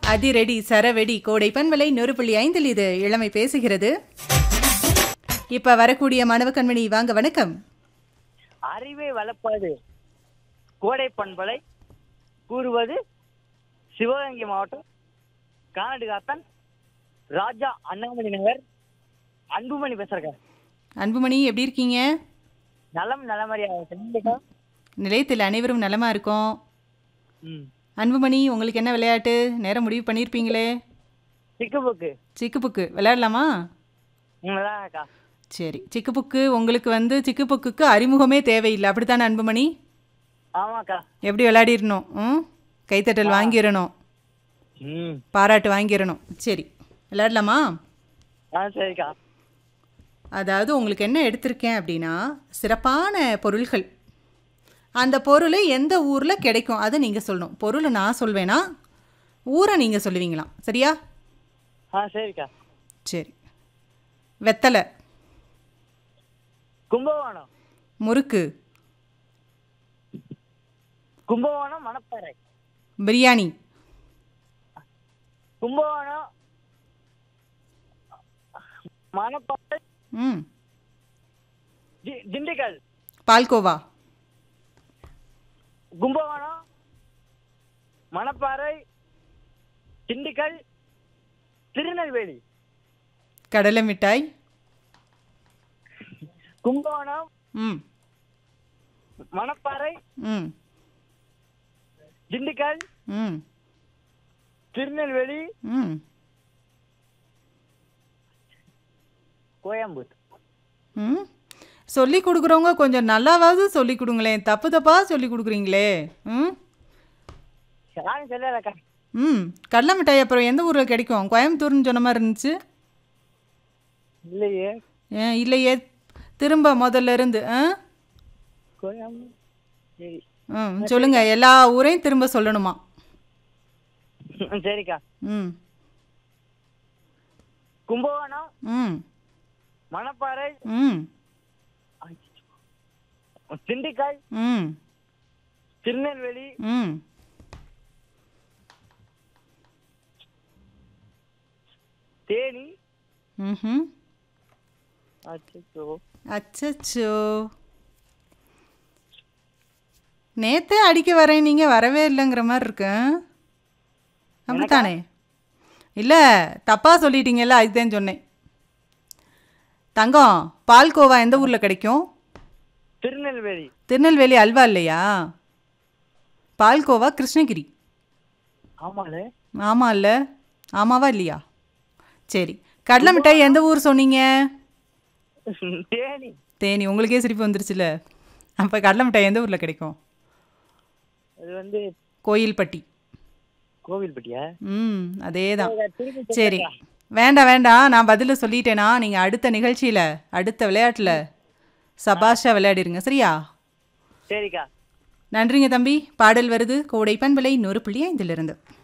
அதிரெடி சரவெடி கோடை பண்பலை நூறு புள்ளி ஐந்தில் இது இளமை பேசுகிறது இப்ப வரக்கூடிய மாணவ கண்மணி வாங்க வணக்கம் அறிவை வளர்ப்பது கோடை பண்பலை கூறுவது சிவகங்கை மாவட்டம் கானடுகாத்தன் ராஜா அண்ணாமலை நகர் அன்புமணி பேசுறேங்க அன்புமணி எப்படி இருக்கீங்க நலம் நலமறியா நிலையத்தில் அனைவரும் நலமா இருக்கோம் ம் அன்புமணி உங்களுக்கு என்ன விளையாட்டு நேரம் முடிவு பண்ணியிருப்பீங்களே சிக்கு புக்கு சிக்கு புக்கு விளையாடலாமா உண்மைதான்க்கா சரி சிக்கு புக்கு உங்களுக்கு வந்து சிக்கு புக்குக்கு அறிமுகமே தேவையில்லை அப்படித்தானே அன்புமணி ஆமாக்கா எப்படி விளையாடிடணும் ம் கைத்தட்டல் வாங்கிடணும் ம் பாராட்டு வாங்கிடணும் சரி விளையாடலாமா ஆ சரிக்கா அதாவது உங்களுக்கு என்ன எடுத்திருக்கேன் அப்படின்னா சிறப்பான பொருள்கள் அந்த பொருள் எந்த ஊரில் கிடைக்கும் அதை நீங்கள் சொல்லணும் பொருளை நான் சொல்வேனா ஊரை நீங்கள் சொல்லுவீங்களாம் சரியா ஆ சரிக்கா சரி வெத்தலை கும்பகோணம் முறுக்கு கும்பகோணம் மணப்பாறை பிரியாணி கும்பகோணம் மணப்பாறை ம் தி- திண்டுக்கல் பால்கோவா கும்பகோணம் மணப்பாறை திண்டுக்கல் திருநெல்வேலி கடலை மிட்டாய் கும்பகோணம் ம் மணப்பாறை ம் திண்டுக்கல் ம் திருநெல்வேலி ம் கோயம்புத்தூர் ம் சொல்லி கொடுக்குறவங்க கொஞ்சம் நல்லாவாவது சொல்லி கொடுங்களேன் தப்பு தப்பாக சொல்லி கொடுக்குறீங்களே ம் யாரும் சொல்லலக்கா ம் கடலை மிட்டாய் அப்புறம் எந்த ஊரில் கிடைக்கும் கோயம்புத்தூர்னு சொன்ன மாதிரி இருந்துச்சு இல்லையே ஏன் இல்லையே திரும்ப முதல்ல இருந்து ஆ கோயம்பு சரி ம் சொல்லுங்கள் எல்லா ஊரையும் திரும்ப சொல்லணுமா சரிக்கா ம் கும்பகோணம் ம் மணப்பாறை ம் திண்டுக்கல் ம் திருநெல்வேலி ம் தேனி ம் அச்சோ அச்சச்சோ நேத்தே அடிக்க வரேன் நீங்கள் வரவே இல்லைங்கிற மாதிரி இருக்கு ஆ? அப்படித்தானே இல்லை தப்பாக சொல்லிட்டீங்கல்ல அதுதான் சொன்னேன் தங்கம் பால்கோவா எந்த ஊரில் கிடைக்கும் திருநெல்வேலி திருநெல்வேலி அல்வா இல்லையா பால்கோவா கிருஷ்ணகிரி ஆமாலே ஆமாம் இல்லை ஆமாவா இல்லையா சரி கடலை மிட்டாய் எந்த ஊர் சொன்னீங்க தேனி தேனி உங்களுக்கே சிரிப்பு வந்துருச்சுல அப்போ கடலை மிட்டாய் எந்த ஊரில் கிடைக்கும் அது வந்து கோயில்பட்டி கோவில்பட்டியா ம் அதே தான் திருப்பி சரி வேண்டாம் வேண்டாம் நான் பதில் சொல்லிட்டேனா நீங்கள் அடுத்த நிகழ்ச்சியில் அடுத்த விளையாட்டில் சபாஷா விளையாடிருங்க சரியா சரிக்கா நன்றிங்க தம்பி பாடல் வருது கோடை பண்பலை நூறு புள்ளி ஐந்திலிருந்து